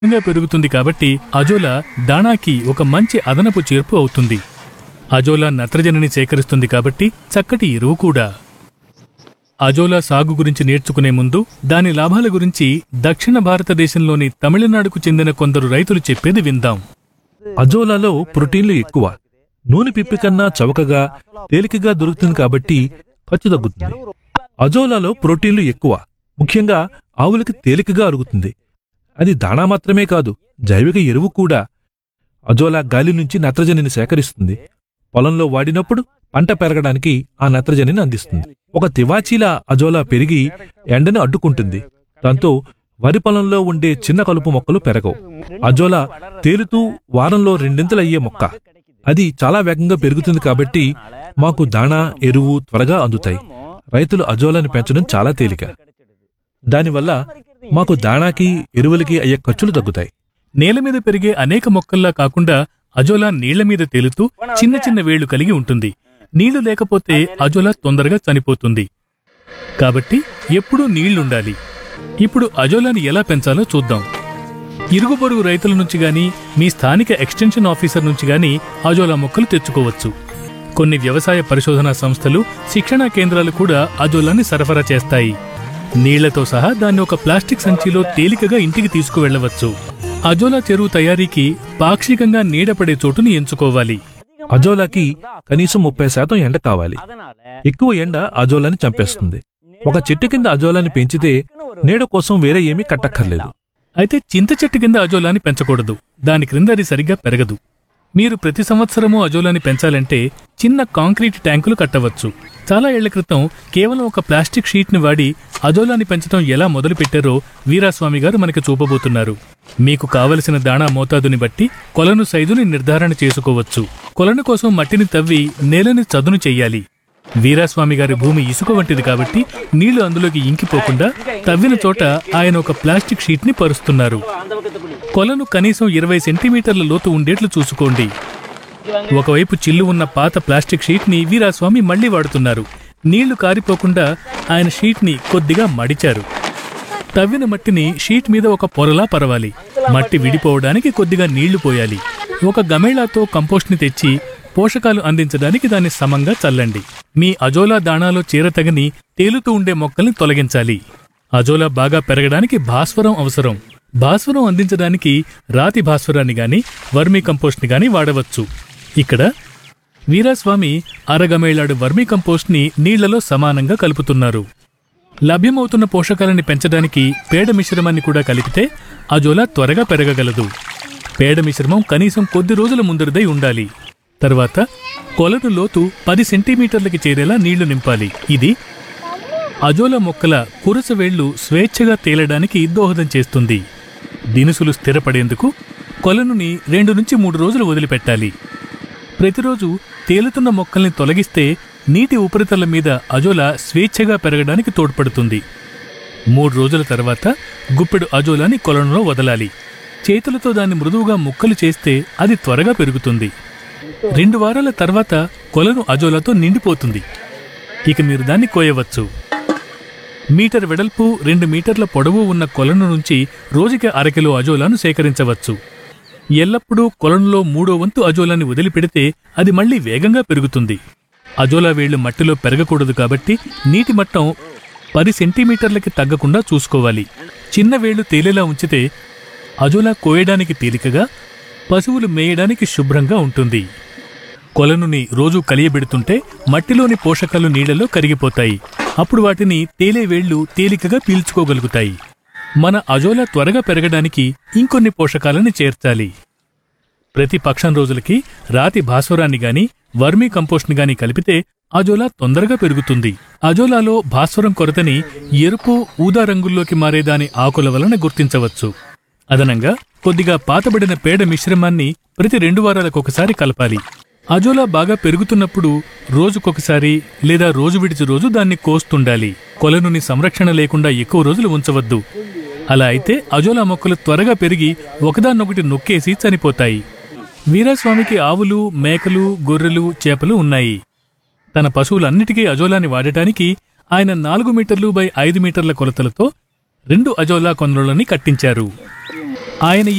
వేగంగా పెరుగుతుంది కాబట్టి అజోలా దాణాకి ఒక మంచి అదనపు చేర్పు అవుతుంది అజోలా నత్రజనిని సేకరిస్తుంది కాబట్టి చక్కటి ఎరువు కూడా అజోలా సాగు గురించి నేర్చుకునే ముందు దాని లాభాల గురించి దక్షిణ భారతదేశంలోని తమిళనాడుకు చెందిన కొందరు రైతులు చెప్పేది విందాం అజోలాలో ప్రోటీన్లు ఎక్కువ నూనె పిప్పి కన్నా చవకగా తేలికగా దొరుకుతుంది కాబట్టి ఖర్చు తగ్గుతుంది అజోలాలో ప్రోటీన్లు ఎక్కువ ముఖ్యంగా ఆవులకి తేలికగా అరుగుతుంది అది దాణా మాత్రమే కాదు జైవిక ఎరువు కూడా అజోలా గాలి నుంచి నత్రజనిని సేకరిస్తుంది పొలంలో వాడినప్పుడు పంట పెరగడానికి ఆ నత్రజనిని అందిస్తుంది ఒక తివాచీలా అజోలా పెరిగి ఎండని అడ్డుకుంటుంది దాంతో వరి పొలంలో ఉండే చిన్న కలుపు మొక్కలు పెరగవు అజోలా తేలుతూ వారంలో రెండింతలయ్యే మొక్క అది చాలా వేగంగా పెరుగుతుంది కాబట్టి మాకు దాణా ఎరువు త్వరగా అందుతాయి రైతులు అజోలాని పెంచడం చాలా తేలిక దానివల్ల మాకు దాణాకి ఎరువులకి అయ్యే ఖర్చులు తగ్గుతాయి నేల మీద పెరిగే అనేక మొక్కల్లా కాకుండా అజోలా నీళ్ల మీద తేలుతూ చిన్న చిన్న వేళ్లు కలిగి ఉంటుంది నీళ్లు లేకపోతే అజోలా తొందరగా చనిపోతుంది కాబట్టి ఎప్పుడూ నీళ్లుండాలి ఇప్పుడు అజోలాని ఎలా పెంచాలో చూద్దాం ఇరుగు పొరుగు రైతుల నుంచి గాని మీ స్థానిక ఎక్స్టెన్షన్ ఆఫీసర్ నుంచి గాని అజోలా మొక్కలు తెచ్చుకోవచ్చు కొన్ని వ్యవసాయ పరిశోధనా సంస్థలు శిక్షణా కేంద్రాలు కూడా అజోలాని సరఫరా చేస్తాయి నీళ్లతో సహా దాన్ని ఒక ప్లాస్టిక్ సంచిలో తేలికగా ఇంటికి తీసుకువెళ్లవచ్చు అజోలా చెరువు తయారీకి పాక్షికంగా నీడపడే చోటుని ఎంచుకోవాలి అజోలాకి కనీసం ముప్పై శాతం ఎండ కావాలి ఎక్కువ ఎండ అజోలాని చంపేస్తుంది ఒక చెట్టు కింద అజోలాని పెంచితే నీడ కోసం వేరే ఏమీ కట్టక్కర్లేదు అయితే చింత చెట్టు కింద అజోలాని పెంచకూడదు దాని క్రింద అది సరిగ్గా పెరగదు మీరు ప్రతి సంవత్సరము అజోలాని పెంచాలంటే చిన్న కాంక్రీట్ ట్యాంకులు కట్టవచ్చు చాలా ఏళ్ల క్రితం కేవలం ఒక ప్లాస్టిక్ షీట్ని వాడి అజోలాని పెంచడం ఎలా మొదలు పెట్టారో వీరాస్వామి గారు మనకి చూపబోతున్నారు మీకు కావలసిన దాణా మోతాదుని బట్టి కొలను సైజుని నిర్ధారణ చేసుకోవచ్చు కొలను కోసం మట్టిని తవ్వి నేలని చదును చెయ్యాలి వీరాస్వామి గారి భూమి ఇసుక వంటిది కాబట్టి నీళ్లు అందులోకి ఇంకిపోకుండా తవ్విన చోట ఆయన ఒక ప్లాస్టిక్ షీట్ ని పరుస్తున్నారు కొలను కనీసం ఇరవై సెంటీమీటర్ల లోతు ఉండేట్లు చూసుకోండి ఒకవైపు చిల్లు ఉన్న పాత ప్లాస్టిక్ షీట్ ని వీరాస్వామి మళ్లీ వాడుతున్నారు నీళ్లు కారిపోకుండా ఆయన షీట్ ని కొద్దిగా మడిచారు తవ్విన మట్టిని షీట్ మీద ఒక పొరలా పరవాలి మట్టి విడిపోవడానికి కొద్దిగా నీళ్లు పోయాలి ఒక గమేళాతో కంపోస్ట్ ని తెచ్చి పోషకాలు అందించడానికి దాన్ని సమంగా చల్లండి మీ అజోలా దాణాలో చేరతగని తేలుతూ ఉండే మొక్కల్ని తొలగించాలి అజోలా బాగా పెరగడానికి భాస్వరం అవసరం భాస్వరం అందించడానికి రాతి భాస్వరాన్ని గాని వర్మీ కంపోస్ట్ ని గాని వాడవచ్చు ఇక్కడ వీరాస్వామి అరగమేళాడు వర్మీ కంపోస్ట్ ని నీళ్లలో సమానంగా కలుపుతున్నారు లభ్యమవుతున్న పోషకాలని పెంచడానికి పేడ మిశ్రమాన్ని కూడా కలిపితే అజోలా త్వరగా పెరగగలదు పేడ మిశ్రమం కనీసం కొద్ది రోజుల ముందరిదై ఉండాలి తర్వాత కొలను లోతు పది సెంటీమీటర్లకి చేరేలా నీళ్లు నింపాలి ఇది అజోలా మొక్కల కురస వేళ్లు స్వేచ్ఛగా తేలడానికి దోహదం చేస్తుంది దినుసులు స్థిరపడేందుకు కొలనుని రెండు నుంచి మూడు రోజులు వదిలిపెట్టాలి ప్రతిరోజు తేలుతున్న మొక్కల్ని తొలగిస్తే నీటి ఉపరితలం మీద అజోలా స్వేచ్ఛగా పెరగడానికి తోడ్పడుతుంది మూడు రోజుల తర్వాత గుప్పెడు అజోలాని కొలనులో వదలాలి చేతులతో దాన్ని మృదువుగా ముక్కలు చేస్తే అది త్వరగా పెరుగుతుంది రెండు వారాల తర్వాత కొలను అజోలాతో నిండిపోతుంది ఇక మీరు దాన్ని కోయవచ్చు మీటర్ వెడల్పు రెండు మీటర్ల పొడవు ఉన్న కొలను నుంచి రోజుకి అరకిలో అజోలాను సేకరించవచ్చు ఎల్లప్పుడూ కొలనులో మూడో వంతు అజోలాని వదిలిపెడితే అది మళ్ళీ వేగంగా పెరుగుతుంది అజోలా వేళ్లు మట్టిలో పెరగకూడదు కాబట్టి నీటి మట్టం పది సెంటీమీటర్లకి తగ్గకుండా చూసుకోవాలి చిన్న వేళ్లు తేలేలా ఉంచితే అజోలా కోయడానికి తేలికగా పశువులు మేయడానికి శుభ్రంగా ఉంటుంది కొలనుని రోజూ కలియబెడుతుంటే మట్టిలోని పోషకాలు నీళ్లలో కరిగిపోతాయి అప్పుడు వాటిని తేలే వేళ్లు తేలికగా పీల్చుకోగలుగుతాయి మన అజోలా త్వరగా పెరగడానికి ఇంకొన్ని పోషకాలను చేర్చాలి ప్రతి పక్షం రోజులకి రాతి భాస్వరాన్ని గాని వర్మీ కంపోస్ట్ని గాని కలిపితే అజోలా తొందరగా పెరుగుతుంది అజోలాలో భాస్వరం కొరతని ఎరుపు ఊదా రంగుల్లోకి మారే దాని ఆకుల వలన గుర్తించవచ్చు అదనంగా కొద్దిగా పాతబడిన పేడ మిశ్రమాన్ని ప్రతి రెండు వారాలకొకసారి కలపాలి అజోలా బాగా పెరుగుతున్నప్పుడు రోజుకొకసారి లేదా రోజు విడిచి రోజు దాన్ని కోస్తుండాలి కొలనుని సంరక్షణ లేకుండా ఎక్కువ రోజులు ఉంచవద్దు అలా అయితే అజోలా మొక్కలు త్వరగా పెరిగి ఒకదాన్నొకటి నొక్కేసి చనిపోతాయి వీరాస్వామికి ఆవులు మేకలు గొర్రెలు చేపలు ఉన్నాయి తన పశువులన్నిటికీ అజోలాని వాడటానికి ఆయన నాలుగు మీటర్లు బై ఐదు మీటర్ల కొలతలతో రెండు అజోలా కొనలని కట్టించారు ఆయన